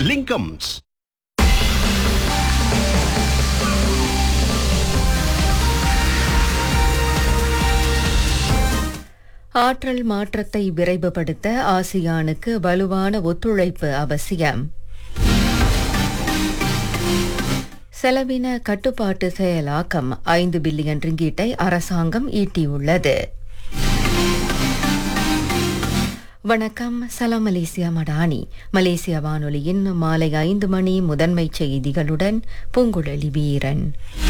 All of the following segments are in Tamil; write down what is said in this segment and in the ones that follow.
லிங்கம்ஸ் ஆற்றல் மாற்றத்தை விரைவுபடுத்த ஆசியானுக்கு வலுவான ஒத்துழைப்பு அவசியம் செலவின கட்டுப்பாட்டு செயலாக்கம் ஐந்து பில்லியன் ரிங்கீட்டை அரசாங்கம் ஈட்டியுள்ளது வணக்கம் சலாம் மலேசியா மடானி மலேசிய வானொலியின் மாலை ஐந்து மணி முதன்மை செய்திகளுடன் பூங்குழலி வீரன்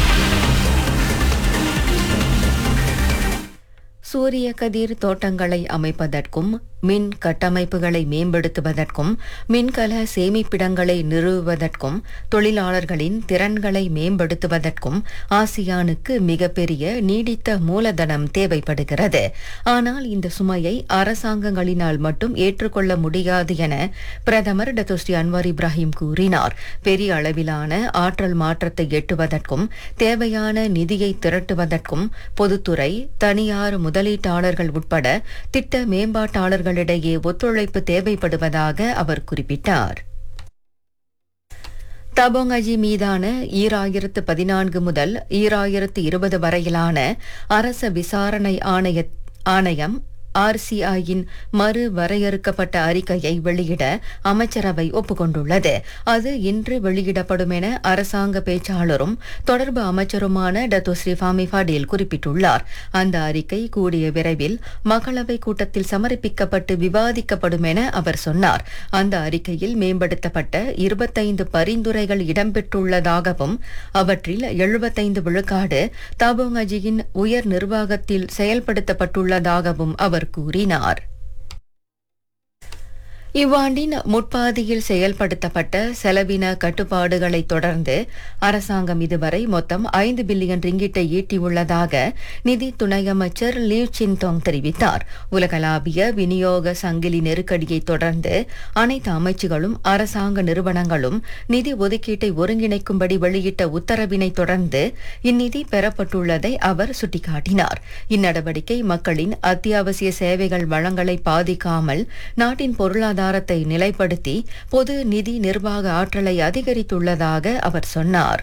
சூரிய கதிர் தோட்டங்களை அமைப்பதற்கும் மின் கட்டமைப்புகளை மேம்படுத்துவதற்கும் மின்கல சேமிப்பிடங்களை நிறுவுவதற்கும் தொழிலாளர்களின் திறன்களை மேம்படுத்துவதற்கும் ஆசியானுக்கு மிகப்பெரிய நீடித்த மூலதனம் தேவைப்படுகிறது ஆனால் இந்த சுமையை அரசாங்கங்களினால் மட்டும் ஏற்றுக்கொள்ள முடியாது என பிரதமர் டத்தோஸ்ரீ அன்வார் இப்ராஹிம் கூறினார் பெரிய அளவிலான ஆற்றல் மாற்றத்தை எட்டுவதற்கும் தேவையான நிதியை திரட்டுவதற்கும் பொதுத்துறை தனியார் முதலீட்டாளர்கள் உட்பட திட்ட மேம்பாட்டாளர்களிடையே ஒத்துழைப்பு தேவைப்படுவதாக அவர் குறிப்பிட்டார் தபோங் அஜி மீதான ஈராயிரத்து பதினான்கு முதல் ஈராயிரத்து இருபது வரையிலான அரச விசாரணை ஆணைய ஆணையம் ஆர்சிஐயின் மறு வரையறுக்கப்பட்ட அறிக்கையை வெளியிட அமைச்சரவை ஒப்புக்கொண்டுள்ளது அது இன்று வெளியிடப்படும் என அரசாங்க பேச்சாளரும் தொடர்பு அமைச்சருமான டத்தோஸ்ரீ ஃபாமி ஃபடேல் குறிப்பிட்டுள்ளார் அந்த அறிக்கை கூடிய விரைவில் மக்களவை கூட்டத்தில் சமர்ப்பிக்கப்பட்டு விவாதிக்கப்படும் என அவர் சொன்னார் அந்த அறிக்கையில் மேம்படுத்தப்பட்ட இருபத்தைந்து பரிந்துரைகள் இடம்பெற்றுள்ளதாகவும் அவற்றில் எழுபத்தைந்து விழுக்காடு தாபோங் அஜியின் உயர் நிர்வாகத்தில் செயல்படுத்தப்பட்டுள்ளதாகவும் அவர் கூறினார் இவ்வாண்டின் முற்பாதியில் செயல்படுத்தப்பட்ட செலவின கட்டுப்பாடுகளை தொடர்ந்து அரசாங்கம் இதுவரை மொத்தம் ஐந்து பில்லியன் ரிங்கிட்டை ஈட்டியுள்ளதாக நிதி துணை அமைச்சர் லீவ் சின்தோங் தெரிவித்தார் உலகளாவிய விநியோக சங்கிலி நெருக்கடியை தொடர்ந்து அனைத்து அமைச்சுகளும் அரசாங்க நிறுவனங்களும் நிதி ஒதுக்கீட்டை ஒருங்கிணைக்கும்படி வெளியிட்ட உத்தரவினை தொடர்ந்து இந்நிதி பெறப்பட்டுள்ளதை அவர் சுட்டிக்காட்டினார் இந்நடவடிக்கை மக்களின் அத்தியாவசிய சேவைகள் வளங்களை பாதிக்காமல் நாட்டின் பொருளாதார பொருளாதாரத்தை நிலைப்படுத்தி பொது நிதி நிர்வாக ஆற்றலை அதிகரித்துள்ளதாக அவர் சொன்னார்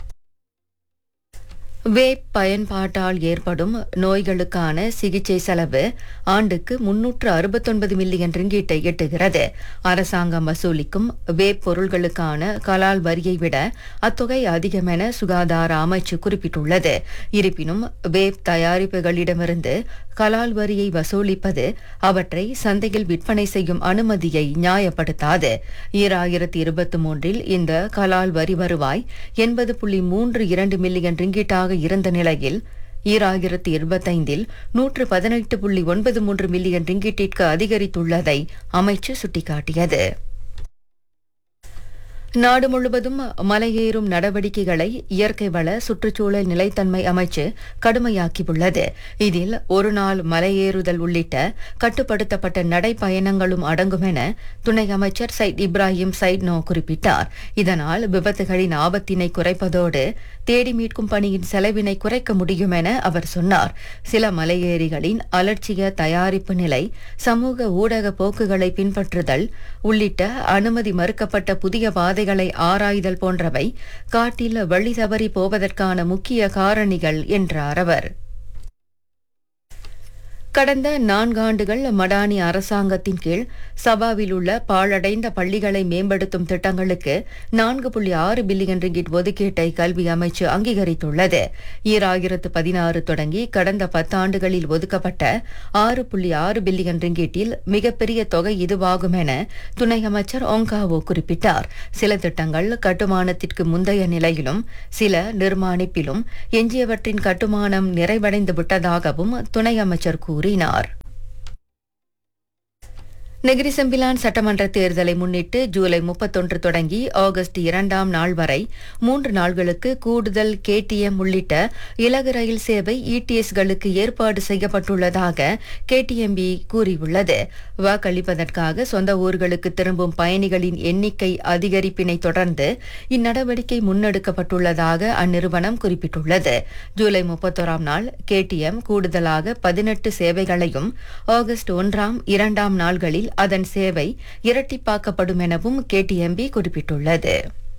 வேப் பயன்பாட்டால் ஏற்படும் நோய்களுக்கான சிகிச்சை செலவு ஆண்டுக்கு முன்னூற்று அறுபத்தொன்பது மில்லியன் ரிங்கீட்டை எட்டுகிறது அரசாங்கம் வசூலிக்கும் வேப் பொருள்களுக்கான கலால் வரியை விட அத்தொகை அதிகம் என சுகாதார அமைச்சு குறிப்பிட்டுள்ளது இருப்பினும் வேப் தயாரிப்புகளிடமிருந்து கலால் வரியை வசூலிப்பது அவற்றை சந்தையில் விற்பனை செய்யும் அனுமதியை நியாயப்படுத்தாது ஈராயிரத்தி இருபத்தி மூன்றில் இந்த கலால் வரி வருவாய் எண்பது புள்ளி மூன்று இரண்டு மில்லியன் ரிங்கீட்டாக இருந்த நிலையில் ஈராயிரத்து இருபத்தைந்தில் நூற்று பதினெட்டு புள்ளி ஒன்பது மூன்று மில்லியன் ரிங்கிட்டிற்கு அதிகரித்துள்ளதை அமைச்சு சுட்டிக்காட்டியது நாடு முழுவதும் மலையேறும் நடவடிக்கைகளை இயற்கை வள சுற்றுச்சூழல் நிலைத்தன்மை அமைச்சு கடுமையாக்கியுள்ளது இதில் ஒரு நாள் மலையேறுதல் உள்ளிட்ட கட்டுப்படுத்தப்பட்ட நடைப்பயணங்களும் அடங்கும் என துணை அமைச்சர் சைட் இப்ராஹிம் சைட் நோ குறிப்பிட்டார் இதனால் விபத்துகளின் ஆபத்தினை குறைப்பதோடு தேடி மீட்கும் பணியின் செலவினை குறைக்க முடியும் என அவர் சொன்னார் சில மலையேறிகளின் அலட்சிய தயாரிப்பு நிலை சமூக ஊடக போக்குகளை பின்பற்றுதல் உள்ளிட்ட அனுமதி மறுக்கப்பட்ட புதிய பாதைகளை ஆராய்தல் போன்றவை காட்டில் வழி தவறி போவதற்கான முக்கிய காரணிகள் என்றார் அவர் கடந்த நான்காண்டுகள் மடானி அரசாங்கத்தின் கீழ் சபாவில் உள்ள பாழடைந்த பள்ளிகளை மேம்படுத்தும் திட்டங்களுக்கு நான்கு புள்ளி ஆறு பில்லியன் ரிங்கிட் ஒதுக்கீட்டை கல்வி அமைச்சு அங்கீகரித்துள்ளது ஈராயிரத்து பதினாறு தொடங்கி கடந்த பத்தாண்டுகளில் ஒதுக்கப்பட்ட ஆறு புள்ளி ஆறு பில்லியன் ரிங்கிட்டில் மிகப்பெரிய தொகை இதுவாகும் என துணை அமைச்சர் ஒங்காவோ குறிப்பிட்டார் சில திட்டங்கள் கட்டுமானத்திற்கு முந்தைய நிலையிலும் சில நிர்மாணிப்பிலும் எஞ்சியவற்றின் கட்டுமானம் நிறைவடைந்து விட்டதாகவும் துணை அமைச்சர் கூறினார் கூறினார் நெகிரி செம்பிலான் சட்டமன்ற தேர்தலை முன்னிட்டு ஜூலை முப்பத்தொன்று தொடங்கி ஆகஸ்ட் இரண்டாம் நாள் வரை மூன்று நாள்களுக்கு கூடுதல் கேடிஎம் உள்ளிட்ட இலகு ரயில் சேவை இடிஎஸ்களுக்கு ஏற்பாடு செய்யப்பட்டுள்ளதாக கேடிஎம்பி கூறியுள்ளது வாக்களிப்பதற்காக சொந்த ஊர்களுக்கு திரும்பும் பயணிகளின் எண்ணிக்கை அதிகரிப்பினை தொடர்ந்து இந்நடவடிக்கை முன்னெடுக்கப்பட்டுள்ளதாக அந்நிறுவனம் குறிப்பிட்டுள்ளது ஜூலை முப்பத்தோராம் நாள் கேடிஎம் கூடுதலாக பதினெட்டு சேவைகளையும் ஆகஸ்ட் ஒன்றாம் இரண்டாம் நாள்களில் அதன் சேவை இரட்டிப்பாக்கப்படும் எனவும் கேடிஎம்பி குறிப்பிட்டுள்ளது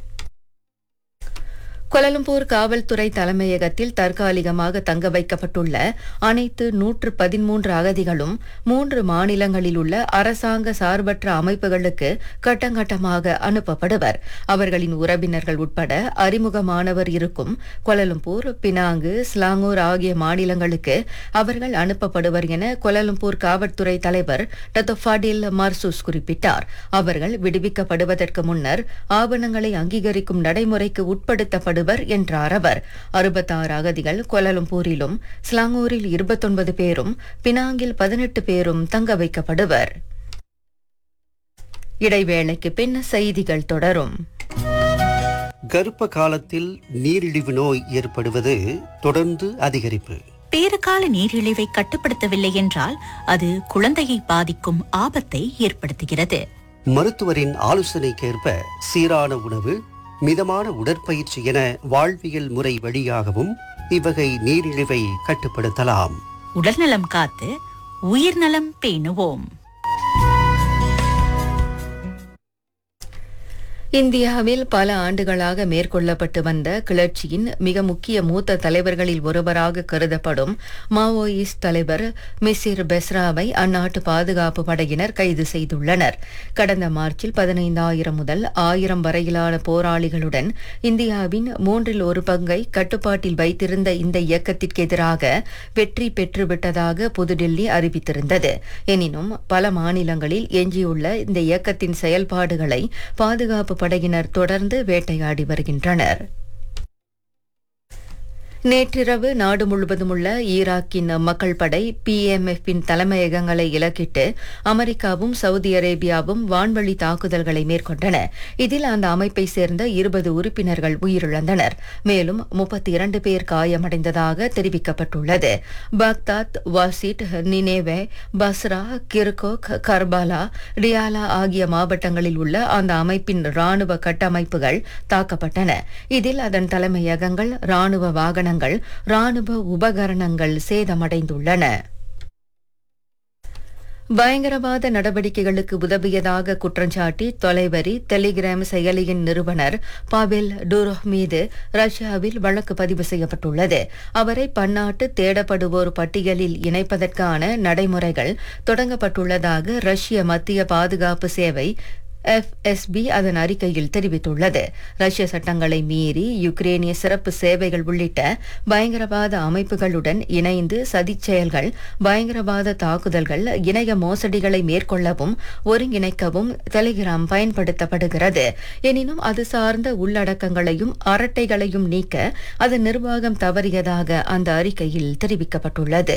கொலலம்பூர் காவல்துறை தலைமையகத்தில் தற்காலிகமாக தங்க வைக்கப்பட்டுள்ள அனைத்து நூற்று பதிமூன்று அகதிகளும் மூன்று மாநிலங்களில் உள்ள அரசாங்க சார்பற்ற அமைப்புகளுக்கு கட்டங்கட்டமாக அனுப்பப்படுவர் அவர்களின் உறவினர்கள் உட்பட அறிமுகமானவர் இருக்கும் கொலலம்பூர் பினாங்கு ஸ்லாங்கூர் ஆகிய மாநிலங்களுக்கு அவர்கள் அனுப்பப்படுவர் என கொலலம்பூர் காவல்துறை தலைவர் டத்தோஃபாடில் மர்சூஸ் குறிப்பிட்டார் அவர்கள் விடுவிக்கப்படுவதற்கு முன்னர் ஆவணங்களை அங்கீகரிக்கும் நடைமுறைக்கு உட்படுத்தப்படுவர் என்றார் அவர் அறுபத்தாறு அகதிகள் கோலாலம்பூரிலும் ஸ்லாங்கூரில் இருபத்தொன்பது பேரும் பினாங்கில் பதினெட்டு பேரும் தங்க வைக்கப்படுவர் இடைவேளைக்கு பின் செய்திகள் தொடரும் கர்ப்ப காலத்தில் நீரிழிவு நோய் ஏற்படுவது தொடர்ந்து அதிகரிப்பு பேறுகால நீரிழிவை கட்டுப்படுத்தவில்லை என்றால் அது குழந்தையை பாதிக்கும் ஆபத்தை ஏற்படுத்துகிறது மருத்துவரின் ஆலோசனைக்கேற்ப சீரான உணவு மிதமான உடற்பயிற்சி என வாழ்வியல் முறை வழியாகவும் இவ்வகை நீரிழிவை கட்டுப்படுத்தலாம் உடல்நலம் காத்து உயிர்நலம் பேணுவோம் இந்தியாவில் பல ஆண்டுகளாக மேற்கொள்ளப்பட்டு வந்த கிளர்ச்சியின் மிக முக்கிய மூத்த தலைவர்களில் ஒருவராக கருதப்படும் மாவோயிஸ்ட் தலைவர் மிசிர் பெஸ்ராவை அந்நாட்டு பாதுகாப்பு படையினர் கைது செய்துள்ளனர் கடந்த மார்ச்சில் பதினைந்தாயிரம் முதல் ஆயிரம் வரையிலான போராளிகளுடன் இந்தியாவின் மூன்றில் ஒரு பங்கை கட்டுப்பாட்டில் வைத்திருந்த இந்த இயக்கத்திற்கு எதிராக வெற்றி பெற்றுவிட்டதாக புதுடில்லி அறிவித்திருந்தது எனினும் பல மாநிலங்களில் எஞ்சியுள்ள இந்த இயக்கத்தின் செயல்பாடுகளை பாதுகாப்பு படையினர் தொடர்ந்து வேட்டையாடி வருகின்றனர் நேற்றிரவு நாடு முழுவதும் உள்ள ஈராக்கின் மக்கள் படை பிஎம்எஃபின் தலைமையகங்களை இலக்கிட்டு அமெரிக்காவும் சவுதி அரேபியாவும் வான்வழி தாக்குதல்களை மேற்கொண்டன இதில் அந்த அமைப்பை சேர்ந்த இருபது உறுப்பினர்கள் உயிரிழந்தனர் மேலும் முப்பத்தி இரண்டு பேர் காயமடைந்ததாக தெரிவிக்கப்பட்டுள்ளது Baghdad Wasit Nineveh Basra Kirkuk Karbala Diyala ஆகிய மாவட்டங்களில் உள்ள அந்த அமைப்பின் ராணுவ கட்டமைப்புகள் தாக்கப்பட்டன இதில் அதன் தலைமையகங்கள் ராணுவ வாகனங்கள் ராணுவ உபகரணங்கள் சேதமடைந்துள்ளன பயங்கரவாத நடவடிக்கைகளுக்கு உதவியதாக குற்றஞ்சாட்டி தொலைவரி டெலிகிராம் செயலியின் நிறுவனர் பாவெல் டூரோஹ் மீது ரஷ்யாவில் வழக்கு பதிவு செய்யப்பட்டுள்ளது அவரை பன்னாட்டு தேடப்படுவோர் பட்டியலில் இணைப்பதற்கான நடைமுறைகள் தொடங்கப்பட்டுள்ளதாக ரஷ்ய மத்திய பாதுகாப்பு சேவை எஃப்எஸ்பி அதன் அறிக்கையில் தெரிவித்துள்ளது ரஷ்ய சட்டங்களை மீறி யுக்ரேனிய சிறப்பு சேவைகள் உள்ளிட்ட பயங்கரவாத அமைப்புகளுடன் இணைந்து சதிச் செயல்கள் பயங்கரவாத தாக்குதல்கள் இணைய மோசடிகளை மேற்கொள்ளவும் ஒருங்கிணைக்கவும் டெலிகிராம் பயன்படுத்தப்படுகிறது எனினும் அது சார்ந்த உள்ளடக்கங்களையும் அரட்டைகளையும் நீக்க அதன் நிர்வாகம் தவறியதாக அந்த அறிக்கையில் தெரிவிக்கப்பட்டுள்ளது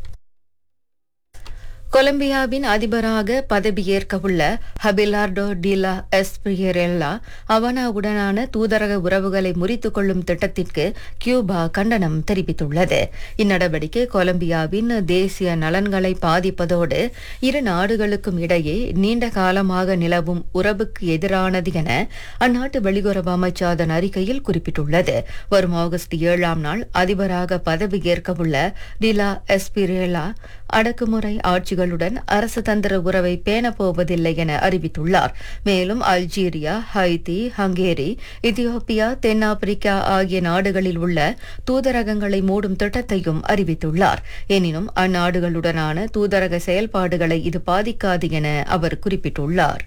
கொலம்பியாவின் அதிபராக பதவியேற்க உள்ள ஹபிலார்டோ டிலா எஸ்பிரியரெல்லா அவனாவுடனான தூதரக உறவுகளை முறித்துக் கொள்ளும் திட்டத்திற்கு கியூபா கண்டனம் தெரிவித்துள்ளது இந்நடவடிக்கை கொலம்பியாவின் தேசிய நலன்களை பாதிப்பதோடு இரு நாடுகளுக்கும் இடையே நீண்ட காலமாக நிலவும் உறவுக்கு எதிரானது என அந்நாட்டு வெளியுறவு அமைச்சு அதன் அறிக்கையில் குறிப்பிட்டுள்ளது வரும் ஆகஸ்ட் ஏழாம் நாள் அதிபராக பதவியேற்க உள்ள டிலா எஸ்பிரேலா அடக்குமுறை ஆட்சிகளுடன் அரசு தந்திர உறவை பேணப்போவதில்லை என அறிவித்துள்ளார் மேலும் அல்ஜீரியா ஹைத்தி ஹங்கேரி இத்தியோப்பியா தென்னாப்பிரிக்கா ஆகிய நாடுகளில் உள்ள தூதரகங்களை மூடும் திட்டத்தையும் அறிவித்துள்ளார் எனினும் அந்நாடுகளுடனான தூதரக செயல்பாடுகளை இது பாதிக்காது என அவர் குறிப்பிட்டுள்ளார்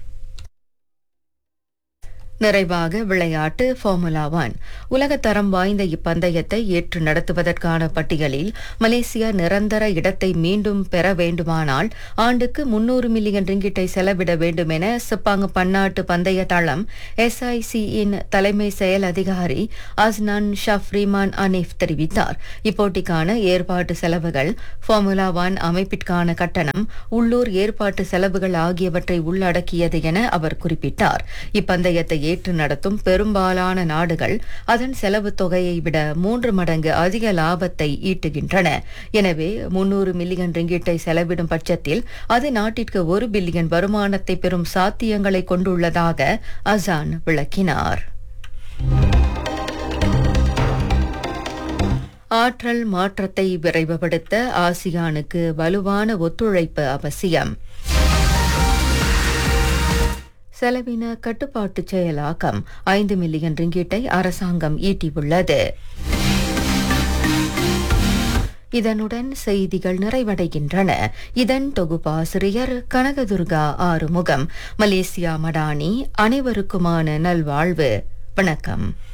நிறைவாக விளையாட்டு ஃபார்முலா ஒன் உலகத்தரம் வாய்ந்த இப்பந்தயத்தை ஏற்று நடத்துவதற்கான பட்டியலில் மலேசியா நிரந்தர இடத்தை மீண்டும் பெற வேண்டுமானால் ஆண்டுக்கு முன்னூறு மில்லியன் ரிங்கிட்டை செலவிட வேண்டும் என சிப்பாங் பன்னாட்டு பந்தய தளம் எஸ்ஐசியின் தலைமை செயல் அதிகாரி அஸ்னான் ஷஃப்ரிமான் அனீஃப் தெரிவித்தார் இப்போட்டிக்கான ஏற்பாட்டு செலவுகள் ஃபார்முலா ஒன் அமைப்பிற்கான கட்டணம் உள்ளூர் ஏற்பாட்டு செலவுகள் ஆகியவற்றை உள்ளடக்கியது என அவர் குறிப்பிட்டார் இப்பந்தயத்தை ஏற்று நடத்தும் பெரும்பாலான நாடுகள் அதன் செலவுத் தொகையை விட மூன்று மடங்கு அதிக லாபத்தை ஈட்டுகின்றன எனவே முன்னூறு மில்லியன் ரிங்கிட்டை செலவிடும் பட்சத்தில் அது நாட்டிற்கு ஒரு பில்லியன் வருமானத்தை பெறும் சாத்தியங்களை கொண்டுள்ளதாக அசான் விளக்கினார் ஆற்றல் மாற்றத்தை விரைவுபடுத்த ஆசியானுக்கு வலுவான ஒத்துழைப்பு அவசியம் செலவின கட்டுப்பாட்டு செயலாக்கம் ஐந்து மில்லியன் ரிங்கீட்டை அரசாங்கம் ஈட்டியுள்ளது இதனுடன் செய்திகள் நிறைவடைகின்றன இதன் தொகுப்பாசிரியர் கனகதுர்கா ஆறுமுகம் மலேசியா மடானி அனைவருக்குமான நல்வாழ்வு வணக்கம்